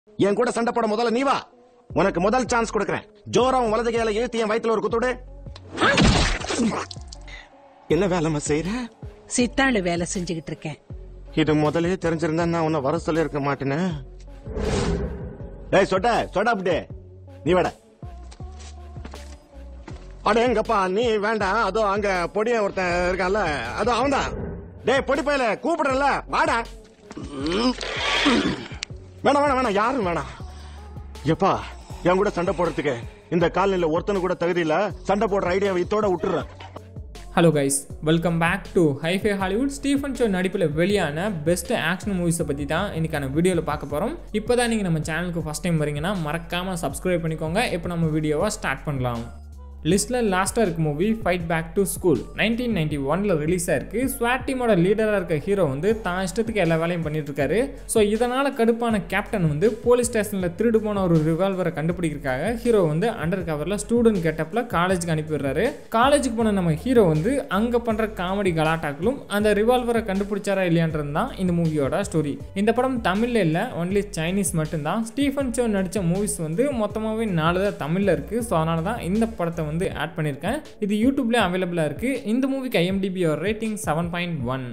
என் கூட சண்டை போட முதல்ல நீ வா உனக்கு முதல் சான்ஸ் கொடுக்கறேன் ஜோரா உன் வலது கையில இழுத்து என் வயித்துல ஒரு குத்துடு என்ன வேலைமா செய்யற சித்தாளு வேலை செஞ்சுகிட்டு இருக்கேன் இது முதலே தெரிஞ்சிருந்தா நான் உன்னை வர சொல்லி இருக்க மாட்டேனே டேய் சொட்ட சொட்ட அப்படியே நீ வேட அட எங்கப்பா நீ வேண்டாம் அதோ அங்க பொடிய ஒருத்தன் இருக்கான்ல அதோ அவன்தான் டேய் பொடி பையல கூப்பிடுறல வாடா ம். வேணாம் வேணாம் வேணாம் யாரும் வேணாம் எப்பா என் கூட சண்டை போடுறதுக்கு இந்த காலனில ஒருத்தனு கூட தகுதி இல்ல சண்டை போடுற ஐடியாவை இத்தோட விட்டுறேன் hello guys welcome back to hi fi Hollywood Stephen Chow நடிப்பில் வெளியான பெஸ்ட் ஆக்ஷன் மூவிஸை பற்றி தான் இன்னைக்கான வீடியோவில் பார்க்க போகிறோம் இப்போ தான் நீங்கள் நம்ம சேனலுக்கு ஃபஸ்ட் டைம் வரீங்கன்னா மறக்காமல் சப்ஸ்கிரைப் பண்ணிக்கோங்க இப்போ நம்ம வீடியோவை ஸ்டார்ட் பண்ணலாம் லிஸ்ட்டில் லாஸ்ட்டாக இருக்க movie fight back to school nineteen ninety ஒனில் ரிலீஸ் ஆயிருக்கு ஸ்வாட் டீமோட லீடராக இருக்க ஹீரோ வந்து தான் இஷ்டத்துக்கு எல்லா வேலையும் பண்ணிட்டு இருக்காரு ஸோ இதனால் கடுப்பான கேப்டன் வந்து போலீஸ் ஸ்டேஷனில் திருடு போன ஒரு ரிவால்வரை கண்டுபிடிக்கிறதுக்காக ஹீரோ வந்து அண்டர் கவரில் ஸ்டூடெண்ட் கெட்டப்பில் காலேஜுக்கு அனுப்பிடுறாரு காலேஜுக்கு போன நம்ம ஹீரோ வந்து அங்கே பண்ணுற காமெடி கலாட்டாக்களும் அந்த ரிவால்வரை கண்டுபிடிச்சாரா இல்லையான்றது தான் இந்த மூவியோட ஸ்டோரி இந்த படம் தமிழில் இல்லை ஒன்லி சைனீஸ் மட்டும்தான் ஸ்டீஃபன் சோ நடித்த மூவிஸ் வந்து மொத்தமாகவே நாலு தான் தமிழில் இருக்குது ஸோ அதனால தான் இந்த படத்தை வந்து ஆட் பண்ணியிருக்கேன் இது யூடியூப்லேயே அவைலபிளாக இருக்குது இந்த மூவிக்கு IMDb rating seven point one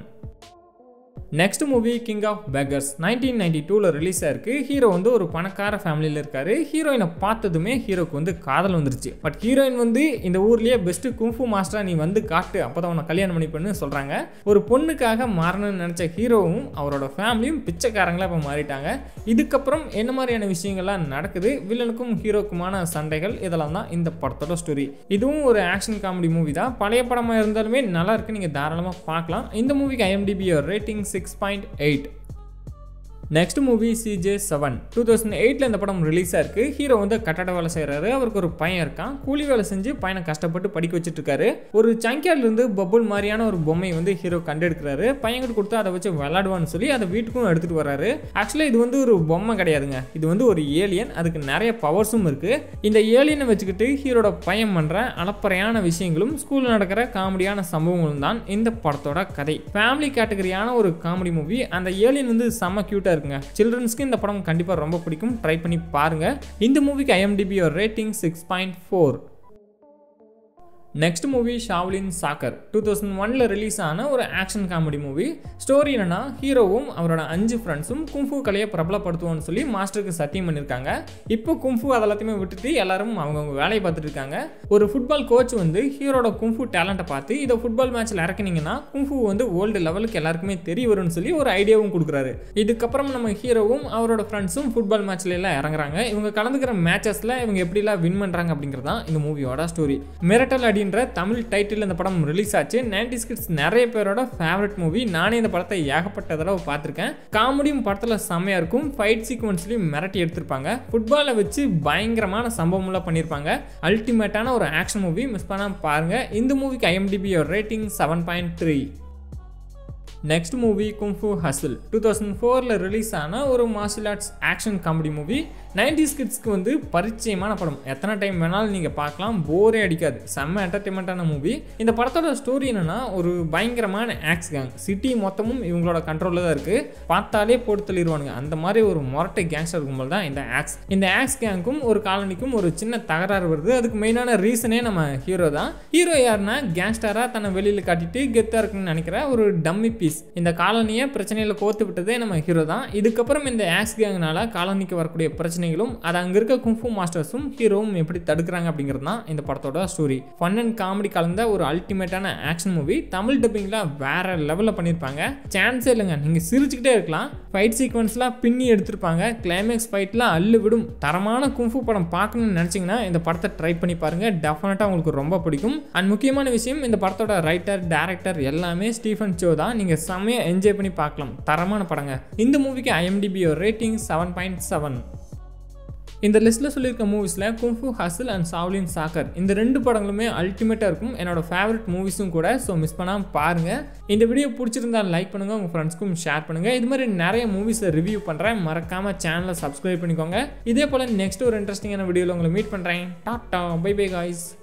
next movie king of beggars nineteen ninety டூவில் ரிலீஸ் ஆயிருக்கு ஹீரோ வந்து ஒரு பணக்கார ஃபேமிலியில் இருக்காரு ஹீரோயினை பார்த்ததுமே ஹீரோக்கு வந்து காதல் வந்துருச்சு பட் ஹீரோயின் வந்து இந்த ஊர்லேயே பெஸ்ட்டு குங்ஃபு மாஸ்டரா நீ வந்து காட்டு அப்போ தான் உன்னை கல்யாணம் பண்ணிப்பேன்னு சொல்கிறாங்க ஒரு பொண்ணுக்காக மாறணும்னு நினச்ச ஹீரோவும் அவரோட ஃபேமிலியும் பிச்சைக்காரங்களா இப்போ மாறிட்டாங்க இதுக்கப்புறம் என்ன மாதிரியான விஷயங்கள்லாம் நடக்குது வில்லனுக்கும் ஹீரோக்குமான சண்டைகள் இதெல்லாம் தான் இந்த படத்தோட ஸ்டோரி இதுவும் ஒரு ஆக்ஷன் காமெடி மூவி தான் பழைய படமாக இருந்தாலுமே நல்லா இருக்கு நீங்கள் தாராளமாக பார்க்கலாம் இந்த மூவிக்கு IMDb rating six point eight next movie C J seven two thousand எயிட்டில் இந்த படம் ரிலீஸ் ஆயிருக்கு ஹீரோ வந்து கட்டட வேலை செய்கிறாரு அவருக்கு ஒரு பையன் இருக்கான் கூலி வேலை செஞ்சு பையனை கஷ்டப்பட்டு படிக்க வச்சுட்டு இருக்காரு ஒரு இருந்து பபுள் மாதிரியான ஒரு பொம்மை வந்து ஹீரோ கண்டெடுக்கிறாரு பையன்கிட்ட கொடுத்து அதை வச்சு விளாடுவான்னு சொல்லி அதை வீட்டுக்கும் எடுத்துகிட்டு வராரு ஆக்சுவலாக இது வந்து ஒரு பொம்மை கிடையாதுங்க இது வந்து ஒரு ஏலியன் அதுக்கு நிறைய பவர்ஸும் இருக்குது இந்த ஏலியனை வச்சுக்கிட்டு ஹீரோட பையன் பண்ணுற அளப்பறையான விஷயங்களும் ஸ்கூலில் நடக்கிற காமெடியான சம்பவங்களும் தான் இந்த படத்தோட கதை ஃபேமிலி கேட்டகரியான ஒரு காமெடி மூவி அந்த ஏலியன் வந்து செம்ம க்யூட்டாக இருக்குங்க சில்ட்ரன்ஸ்க்கு இந்த படம் கண்டிப்பாக ரொம்ப பிடிக்கும் ட்ரை பண்ணி பாருங்க இந்த மூவிக்கு IMDb rating six point four next movie Shaolin soccer two thousand ஒனில் ரிலீஸ் ஆன ஒரு ஆக்ஷன் காமெடி மூவி ஸ்டோரி என்னன்னா ஹீரோவும் அவரோட அஞ்சு ஃப்ரெண்ட்ஸும் கும்ஃபு கலையை பிரபலப்படுத்துவோம்னு சொல்லி மாஸ்டருக்கு சத்தியம் பண்ணியிருக்காங்க இப்போ கும்ஃபு அதெல்லாத்தையுமே விட்டுட்டு எல்லாரும் அவங்கவுங்க வேலையை பார்த்துட்டு இருக்காங்க ஒரு ஃபுட்பால் கோச் வந்து ஹீரோட கும்ஃபு டேலண்ட்டை பார்த்து இதை ஃபுட்பால் மேட்ச்சில் இறக்குனீங்கன்னா கும்ஃபு வந்து வேர்ல்டு லெவலுக்கு எல்லாருக்குமே தெரிய வரும்னு சொல்லி ஒரு ஐடியாவும் கொடுக்குறாரு இதுக்கப்புறம் நம்ம ஹீரோவும் அவரோட ஃப்ரெண்ட்ஸும் ஃபுட்பால் மேட்ச்ல எல்லாம் இறங்குறாங்க இவங்க கலந்துக்கிற மேட்சஸில் இவங்க எப்படிலாம் வின் பண்ணுறாங்க அப்படிங்கிறது தான் இந்த மூவியோட ஸ்டோரி மிரட்டல் அடின்ற தமிழ் டைட்டில் இந்த படம் ரிலீஸ் ஆச்சு நைன்டி கிட்ஸ் நிறைய பேரோட ஃபேவரட் மூவி நானே இந்த படத்தை ஏகப்பட்ட தடவை பார்த்துருக்கேன் காமெடியும் படத்தில் செம்மையாக இருக்கும் ஃபைட் சீக்வன்ஸ்லையும் மிரட்டி எடுத்திருப்பாங்க ஃபுட்பாலை வச்சு பயங்கரமான சம்பவம்லாம் பண்ணியிருப்பாங்க அல்டிமேட்டான ஒரு ஆக்ஷன் மூவி மிஸ் பண்ணாமல் பாருங்கள் இந்த மூவிக்கு IMDb rating seven point three next movie kung fu hustle two thousand ஃபோரில் ரிலீஸ் ஆன ஒரு martial arts action comedy movie nineties கிட்ஸ்க்கு வந்து பரிச்சயமான படம் எத்தனை டைம் வேணாலும் நீங்கள் பார்க்கலாம் போரே அடிக்காது செம்ம என்டர்டைன்மெண்ட்டான மூவி இந்த படத்தோட ஸ்டோரி என்னன்னா ஒரு பயங்கரமான ஆக்ஸ் கேங் சிட்டி மொத்தமும் இவங்களோட கண்ட்ரோலில் தான் இருக்குது பார்த்தாலே போட்டு தள்ளிடுவானுங்க அந்த மாதிரி ஒரு மொரட்டை கேங்ஸ்டர் இருக்கும்போது தான் இந்த ஆக்ஸ் இந்த ஆக்ஸ் கேங்க்கும் ஒரு காலனிக்கும் ஒரு சின்ன தகராறு வருது அதுக்கு மெயினான ரீசனே நம்ம ஹீரோ தான் ஹீரோ யாருன்னா கேங்ஸ்டராக தன்னை வெளியில் காட்டிட்டு கெத்தாக இருக்குன்னு நினைக்கிற ஒரு டம்மி பீஸ் இந்த காலனியை பிரச்சனையில் கோத்து விட்டதே நம்ம ஹீரோ தான் இதுக்கப்புறம் இந்த ஆக்ஸ் கேங்னால காலனிக்கு வரக்கூடிய பிரச்சனைகளும் அது அங்கே இருக்க குங்ஃபு மாஸ்டர்ஸும் ஹீரோவும் எப்படி தடுக்கிறாங்க அப்படிங்கிறது தான் இந்த படத்தோட ஸ்டோரி ஃபன் அண்ட் காமெடி கலந்த ஒரு அல்டிமேட்டான ஆக்ஷன் மூவி தமிழ் டப்பிங்கில் வேற லெவலில் பண்ணியிருப்பாங்க சான்ஸே இல்லைங்க நீங்கள் சிரிச்சுக்கிட்டே இருக்கலாம் ஃபைட் சீக்வன்ஸ்லாம் பின்னி எடுத்திருப்பாங்க கிளைமேக்ஸ் ஃபைட்லாம் அள்ளு விடும் தரமான குங்ஃபு படம் பார்க்கணும்னு நினச்சிங்கன்னா இந்த படத்தை ட்ரை பண்ணி பாருங்கள் டெஃபினட்டாக உங்களுக்கு ரொம்ப பிடிக்கும் அண்ட் முக்கியமான விஷயம் இந்த படத்தோட ரைட்டர் டேரக்டர் எல்லாமே ஸ்டீஃபன் சோ தான் நீங்கள் செம்மையாக என்ஜாய் பண்ணி பார்க்கலாம் தரமான படங்க இந்த மூவிக்கு IMDb rating seven point seven இந்த லிஸ்ட்டில் சொல்லியிருக்க மூவிஸில் kung fu hustle and Shaolin soccer இந்த ரெண்டு படங்களுமே அல்டிமேட்டாக இருக்கும் என்னோட ஃபேவரட் மூவிஸும் கூட ஸோ மிஸ் பண்ணாமல் பாருங்கள் இந்த வீடியோ பிடிச்சிருந்தா லைக் பண்ணுங்கள் உங்கள் ஃப்ரெண்ட்ஸ்க்கும் ஷேர் பண்ணுங்கள் இது மாதிரி நிறைய மூவிஸை ரிவ்யூ பண்ணுறேன் மறக்காமல் சேனலை சப்ஸ்கிரைப் பண்ணிக்கோங்க இதே போல் நெக்ஸ்ட் ஒரு இன்ட்ரெஸ்டிங்கான வீடியோவில் உங்களை மீட் பண்ணுறேன் டாட்டா பை பை காய்ஸ்